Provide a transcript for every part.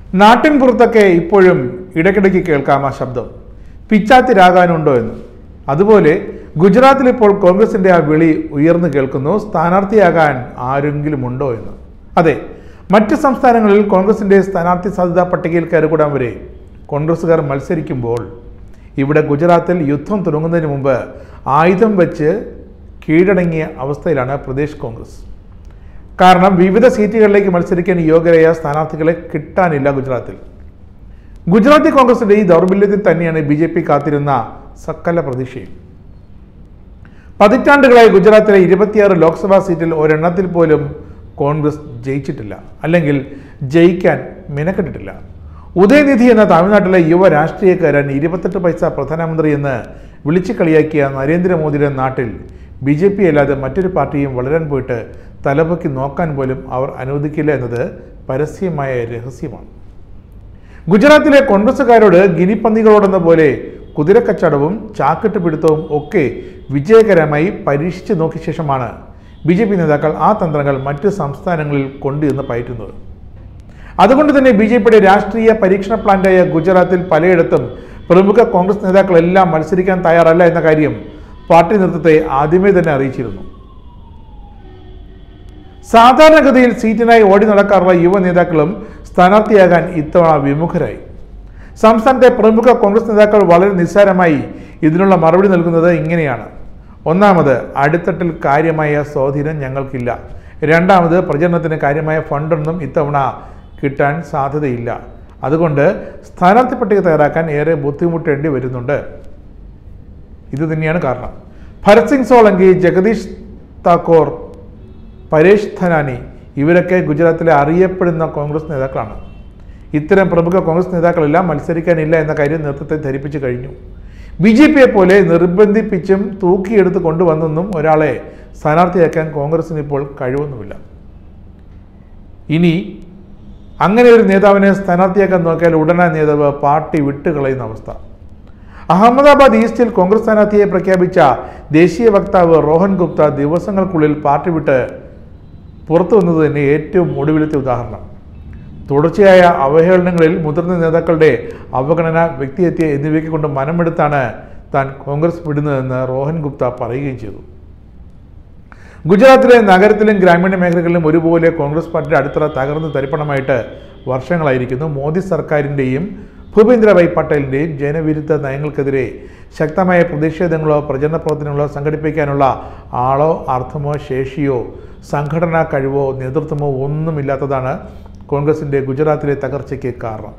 നാട്ടിൻ പുറത്തൊക്കെ ഇപ്പോഴും ഇടയ്ക്കിടയ്ക്ക് കേൾക്കാം ആ ശബ്ദം പിച്ചാത്തിരാകാനുണ്ടോ എന്ന് അതുപോലെ ഗുജറാത്തിൽ ഇപ്പോൾ കോൺഗ്രസിന്റെ ആ വിളി ഉയർന്നു കേൾക്കുന്നു സ്ഥാനാർത്ഥിയാകാൻ ആരെങ്കിലും ഉണ്ടോ എന്ന് അതെ മറ്റ് സംസ്ഥാനങ്ങളിൽ കോൺഗ്രസിന്റെ സ്ഥാനാർത്ഥി സാധ്യതാ പട്ടികയിൽ കയറിക്കൂടാൻ വരെ കോൺഗ്രസ്സുകാർ മത്സരിക്കുമ്പോൾ ഇവിടെ ഗുജറാത്തിൽ യുദ്ധം തുടങ്ങുന്നതിന് മുമ്പ് ആയുധം വെച്ച് കീഴടങ്ങിയ അവസ്ഥയിലാണ് പ്രദേശ് കോൺഗ്രസ് കാരണം വിവിധ സീറ്റുകളിലേക്ക് മത്സരിക്കാൻ യോഗ്യരായ സ്ഥാനാർത്ഥികളെ കിട്ടാനില്ല ഗുജറാത്തിൽ ഗുജറാത്തി കോൺഗ്രസിന്റെ ഈ ദൗർബല്യത്തിൽ തന്നെയാണ് ബി ജെ പി കാത്തിരുന്ന സകല പ്രതീക്ഷയും പതിറ്റാണ്ടുകളായി ഗുജറാത്തിലെ ഇരുപത്തിയാറ് ലോക്സഭാ സീറ്റിൽ ഒരെണ്ണത്തിൽ പോലും കോൺഗ്രസ് ജയിച്ചിട്ടില്ല അല്ലെങ്കിൽ ജയിക്കാൻ മിനക്കെട്ടിട്ടില്ല ഉദയനിധി എന്ന തമിഴ്നാട്ടിലെ യുവ രാഷ്ട്രീയക്കാരൻ ഇരുപത്തെട്ട് പൈസ പ്രധാനമന്ത്രി എന്ന് വിളിച്ചു കളിയാക്കിയ നരേന്ദ്രമോദിയുടെ നാട്ടിൽ ബി ജെ പി അല്ലാതെ മറ്റൊരു പാർട്ടിയും വളരാൻ പോയിട്ട് തലപൊക്കി നോക്കാൻ പോലും അവർ അനുവദിക്കില്ല എന്നത് പരസ്യമായ രഹസ്യമാണ് ഗുജറാത്തിലെ കോൺഗ്രസുകാരോട് ഗിനിപ്പന്നികളോടെന്ന പോലെ കുതിരക്കച്ചവടവും ചാക്കിട്ട് പിടുത്തവും ഒക്കെ വിജയകരമായി പരീക്ഷിച്ചു നോക്കിയ ശേഷമാണ് ബി ജെ പി നേതാക്കൾ ആ തന്ത്രങ്ങൾ മറ്റ് സംസ്ഥാനങ്ങളിൽ കൊണ്ടുവന്ന് പയറ്റുന്നത് അതുകൊണ്ട് തന്നെ ബി ജെ പിയുടെ രാഷ്ട്രീയ പരീക്ഷണ പ്ലാന്റായ ഗുജറാത്തിൽ പലയിടത്തും പ്രമുഖ കോൺഗ്രസ് നേതാക്കളെല്ലാം മത്സരിക്കാൻ തയ്യാറല്ല എന്ന കാര്യം പാർട്ടി നേതൃത്വത്തെ ആദ്യമേ തന്നെ അറിയിച്ചിരുന്നു സാധാരണഗതിയിൽ സീറ്റിനായി ഓടി നടക്കാറുള്ള യുവ നേതാക്കളും സ്ഥാനാർത്ഥിയാകാൻ ഇത്തവണ വിമുഖരായി സംസ്ഥാനത്തെ പ്രമുഖ കോൺഗ്രസ് നേതാക്കൾ വളരെ നിസ്സാരമായി ഇതിനുള്ള മറുപടി നൽകുന്നത് ഇങ്ങനെയാണ് ഒന്നാമത് അടിത്തട്ടിൽ കാര്യമായ സ്വാധീനം ഞങ്ങൾക്കില്ല രണ്ടാമത് പ്രചരണത്തിന് കാര്യമായ ഫണ്ടൊന്നും ഇത്തവണ കിട്ടാൻ സാധ്യതയില്ല അതുകൊണ്ട് സ്ഥാനാർത്ഥി പട്ടിക തയ്യാറാക്കാൻ ഏറെ ബുദ്ധിമുട്ടേണ്ടി വരുന്നുണ്ട് ഇത് തന്നെയാണ് കാരണം ഭരത് സിംഗ് സോളങ്കി ജഗദീഷ് താക്കോർ പരേഷ് ധനാനി ഇവരൊക്കെ ഗുജറാത്തിലെ അറിയപ്പെടുന്ന കോൺഗ്രസ് നേതാക്കളാണ് ഇത്തരം പ്രമുഖ കോൺഗ്രസ് നേതാക്കളെല്ലാം മത്സരിക്കാനില്ല എന്ന കാര്യം നേതൃത്വത്തെ ധരിപ്പിച്ചു കഴിഞ്ഞു ബി ജെ പിയെ പോലെ നിർബന്ധിപ്പിച്ചും തൂക്കിയെടുത്ത് കൊണ്ടുവന്നൊന്നും ഒരാളെ സ്ഥാനാർത്ഥിയാക്കാൻ കോൺഗ്രസിന് ഇപ്പോൾ കഴിവൊന്നുമില്ല ഇനി അങ്ങനെ ഒരു നേതാവിനെ സ്ഥാനാർത്ഥിയാക്കാൻ നോക്കിയാൽ ഉടനെ നേതാവ് പാർട്ടി വിട്ടുകളയുന്ന അവസ്ഥ അഹമ്മദാബാദ് ഈസ്റ്റിൽ കോൺഗ്രസ് സ്ഥാനാർത്ഥിയെ പ്രഖ്യാപിച്ച ദേശീയ വക്താവ് റോഹൻ ഗുപ്ത ദിവസങ്ങൾക്കുള്ളിൽ പാർട്ടി വിട്ട് പുറത്തു വന്നത് തന്നെ ഏറ്റവും ഒടുവിലത്തെ ഉദാഹരണം തുടർച്ചയായ അവഹേളനങ്ങളിൽ മുതിർന്ന നേതാക്കളുടെ അവഗണന വ്യക്തിഹത്യ എന്നിവയ്ക്ക് കൊണ്ട് മനമെടുത്താണ് താൻ കോൺഗ്രസ് വിടുന്നതെന്ന് റോഹൻ ഗുപ്ത പറയുകയും ചെയ്തു ഗുജറാത്തിലെ നഗരത്തിലും ഗ്രാമീണ മേഖലകളിലും ഒരുപോലെ കോൺഗ്രസ് പാർട്ടിയുടെ അടിത്തറ തകർന്ന് തരിപ്പണമായിട്ട് വർഷങ്ങളായിരിക്കുന്നു മോദി സർക്കാരിൻ്റെയും ഭൂപേന്ദ്ര ഭായ് പട്ടേലിൻ്റെയും ജനവിരുദ്ധ നയങ്ങൾക്കെതിരെ ശക്തമായ പ്രതിഷേധങ്ങളോ പ്രചരണ പ്രവർത്തനങ്ങളോ സംഘടിപ്പിക്കാനുള്ള ആളോ അർത്ഥമോ ശേഷിയോ സംഘടനാ കഴിവോ നേതൃത്വമോ ഒന്നുമില്ലാത്തതാണ് കോൺഗ്രസിൻ്റെ ഗുജറാത്തിലെ തകർച്ചയ്ക്ക് കാരണം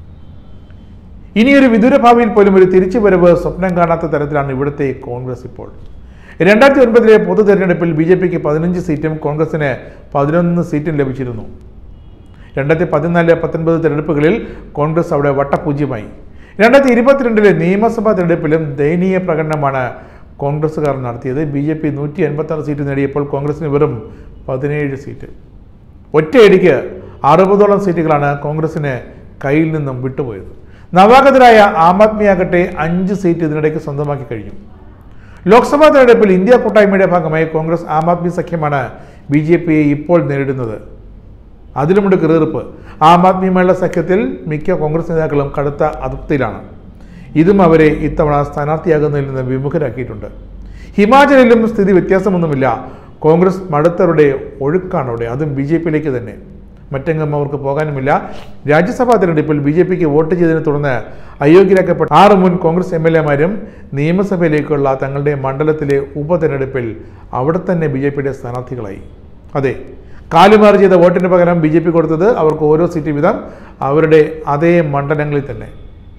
ഇനിയൊരു വിദൂര ഭാവിയിൽ പോലും ഒരു തിരിച്ചുവരവ് സ്വപ്നം കാണാത്ത തരത്തിലാണ് ഇവിടുത്തെ കോൺഗ്രസ് ഇപ്പോൾ രണ്ടായിരത്തി ഒൻപതിലെ പൊതു തെരഞ്ഞെടുപ്പിൽ ബി ജെ പിക്ക് പതിനഞ്ച് സീറ്റും കോൺഗ്രസിന് പതിനൊന്ന് സീറ്റും ലഭിച്ചിരുന്നു രണ്ടായിരത്തി പതിനാല് പത്തൊൻപത് തെരഞ്ഞെടുപ്പുകളിൽ കോൺഗ്രസ് അവിടെ വട്ടപൂജ്യമായി രണ്ടായിരത്തി ഇരുപത്തിരണ്ടിലെ നിയമസഭാ തെരഞ്ഞെടുപ്പിലും ദയനീയ പ്രകടനമാണ് കോൺഗ്രസ്സുകാർ നടത്തിയത് ബി ജെ പി നൂറ്റി എൺപത്തി ആറ് സീറ്റ് നേടിയപ്പോൾ കോൺഗ്രസിന് വെറും പതിനേഴ് സീറ്റ് ഒറ്റയടിക്ക് അറുപതോളം സീറ്റുകളാണ് കോൺഗ്രസിന് കയ്യിൽ നിന്നും വിട്ടുപോയത് നവാഗതരായ ആം ആദ്മിയാകട്ടെ അഞ്ച് സീറ്റ് ഇതിനിടയ്ക്ക് സ്വന്തമാക്കി കഴിഞ്ഞു ലോക്സഭാ തെരഞ്ഞെടുപ്പിൽ ഇന്ത്യ കൂട്ടായ്മയുടെ ഭാഗമായി കോൺഗ്രസ് ആം ആദ്മി സഖ്യമാണ് ബി ജെ പിയെ ഇപ്പോൾ നേരിടുന്നത് അതിലുമുണ്ട് കീറിപ്പ് ആം ആദ്മിയുമായുള്ള സഖ്യത്തിൽ മിക്ക കോൺഗ്രസ് നേതാക്കളും കടുത്ത അതൃപ്തിയിലാണ് ഇതും അവരെ ഇത്തവണ സ്ഥാനാർത്ഥിയാകുന്നതിൽ നിന്ന് വിമുഖരാക്കിയിട്ടുണ്ട് ഹിമാചലിലും സ്ഥിതി വ്യത്യാസമൊന്നുമില്ല കോൺഗ്രസ് മടുത്തവരുടെ ഒഴുക്കാണ് അവിടെ അതും ബി ജെ പിയിലേക്ക് തന്നെ മറ്റെങ്ങും അവർക്ക് പോകാനുമില്ല രാജ്യസഭാ തെരഞ്ഞെടുപ്പിൽ ബി ജെ പിക്ക് വോട്ട് ചെയ്തതിനെ തുടർന്ന് അയോഗ്യരാക്കപ്പെട്ട ആറ് മുൻ കോൺഗ്രസ് എം എൽ എമാരും നിയമസഭയിലേക്കുള്ള തങ്ങളുടെ മണ്ഡലത്തിലെ ഉപതെരഞ്ഞെടുപ്പിൽ അവിടെ തന്നെ ബി ജെ പിയുടെ സ്ഥാനാർത്ഥികളായി അതെ കാലുമാറി ചെയ്ത വോട്ടിന് പകരം ബി ജെ പി കൊടുത്തത് അവർക്ക് ഓരോ സീറ്റ് വീതം അവരുടെ അതേ മണ്ഡലങ്ങളിൽ തന്നെ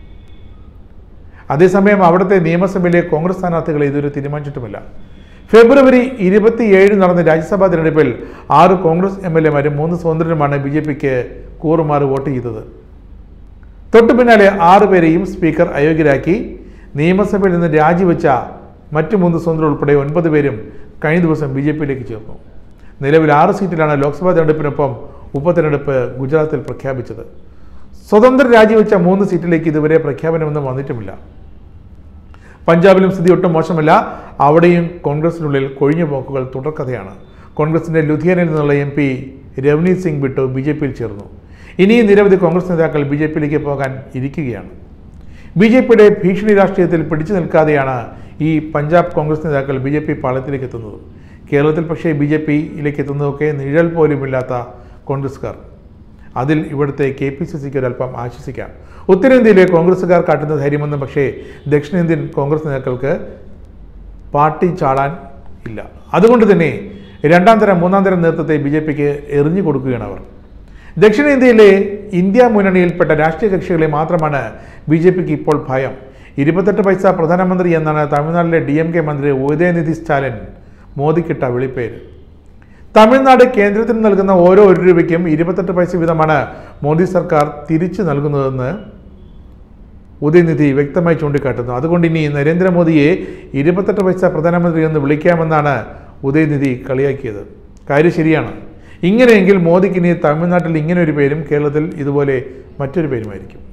അതേസമയം അവിടുത്തെ നിയമസഭയിലെ കോൺഗ്രസ് സ്ഥാനാർത്ഥികളെ ഇതുവരെ തീരുമാനിച്ചിട്ടുമില്ല ഫെബ്രുവരി ഇരുപത്തിയേഴ് നടന്ന രാജ്യസഭാ തെരഞ്ഞെടുപ്പിൽ ആറ് കോൺഗ്രസ് എം എൽ എമാരും മൂന്ന് സ്വതന്ത്രരുമാണ് ബി ജെ പിക്ക് കൂറുമാറി വോട്ട് ചെയ്തത് തൊട്ടു പിന്നാലെ ആറ് പേരെയും സ്പീക്കർ അയോഗ്യരാക്കി നിയമസഭയിൽ നിന്ന് രാജിവെച്ച മറ്റു മൂന്ന് സ്വതന്ത്രർ ഉൾപ്പെടെ ഒൻപത് പേരും കഴിഞ്ഞ ദിവസം ബി ജെ പിയിലേക്ക് ചേർന്നു നിലവിൽ ആറ് സീറ്റിലാണ് ലോക്സഭാ തെരഞ്ഞെടുപ്പിനൊപ്പം ഉപതെരഞ്ഞെടുപ്പ് ഗുജറാത്തിൽ പ്രഖ്യാപിച്ചത് സ്വതന്ത്ര രാജിവെച്ച മൂന്ന് സീറ്റിലേക്ക് ഇതുവരെ പ്രഖ്യാപനമൊന്നും വന്നിട്ടുമില്ല പഞ്ചാബിലും സ്ഥിതി ഒട്ടും മോശമല്ല അവിടെയും കോൺഗ്രസിനുള്ളിൽ കൊഴിഞ്ഞു പോക്കുകൾ തുടർക്കഥയാണ് കോൺഗ്രസിന്റെ ലുധിയാനയിൽ നിന്നുള്ള M P Ravneet Singh Bittu B J പിയിൽ ചേർന്നു ഇനിയും നിരവധി കോൺഗ്രസ് നേതാക്കൾ ബി ജെ പിയിലേക്ക് പോകാൻ ഇരിക്കുകയാണ് ബി ജെ പിയുടെ ഭീഷണി രാഷ്ട്രീയത്തിൽ പിടിച്ചു നിൽക്കാതെയാണ് ഈ പഞ്ചാബ് കോൺഗ്രസ് നേതാക്കൾ ബി ജെ പി പാളയത്തിലേക്ക് എത്തുന്നത് കേരളത്തിൽ പക്ഷേ ബി ജെ പിയിലേക്ക് എത്തുന്നതൊക്കെ നിഴൽ പോലുമില്ലാത്ത കോൺഗ്രസ്സുകാർ അതിൽ ഇവിടുത്തെ കെ പി സി സിക്ക് ഒരല്പം ആശ്വസിക്കാം ഉത്തരേന്ത്യയിലെ കോൺഗ്രസ്സുകാർ കാട്ടുന്ന ധൈര്യമൊന്നും പക്ഷേ ദക്ഷിണേന്ത്യൻ കോൺഗ്രസ് നേതാക്കൾക്ക് പാർട്ടി ചാടാൻ ഇല്ല അതുകൊണ്ട് തന്നെ രണ്ടാം തരം മൂന്നാം തരം നേതൃത്വത്തെ ബി ജെ പിക്ക് എറിഞ്ഞു കൊടുക്കുകയാണ് അവർ ദക്ഷിണേന്ത്യയിലെ ഇന്ത്യ മുന്നണിയിൽപ്പെട്ട രാഷ്ട്രീയ കക്ഷികളെ മാത്രമാണ് ബി ജെ പിക്ക് ഇപ്പോൾ ഭയം ഇരുപത്തെട്ട് പൈസ പ്രധാനമന്ത്രി എന്നാണ് തമിഴ്നാട്ടിലെ ഡി എം കെ മന്ത്രി ഉദയനിധി സ്റ്റാലിൻ മോദിക്കിട്ട വിളിപ്പേര് തമിഴ്നാട് കേന്ദ്രത്തിന് നൽകുന്ന ഓരോ ഒരു രൂപയ്ക്കും ഇരുപത്തെട്ട് പൈസ വീതമാണ് മോദി സർക്കാർ തിരിച്ചു നൽകുന്നതെന്ന് ഉദയനിധി വ്യക്തമായി ചൂണ്ടിക്കാട്ടുന്നു അതുകൊണ്ട് ഇനി നരേന്ദ്രമോദിയെ ഇരുപത്തെട്ട് പൈസ പ്രധാനമന്ത്രി എന്ന് വിളിക്കാമെന്നാണ് ഉദയനിധി കളിയാക്കിയത് കാര്യം ശരിയാണ് ഇങ്ങനെയെങ്കിൽ മോദിക്ക് ഇനി തമിഴ്നാട്ടിൽ ഇങ്ങനെ ഒരു പേരും കേരളത്തിൽ ഇതുപോലെ മറ്റൊരു പേരുമായിരിക്കും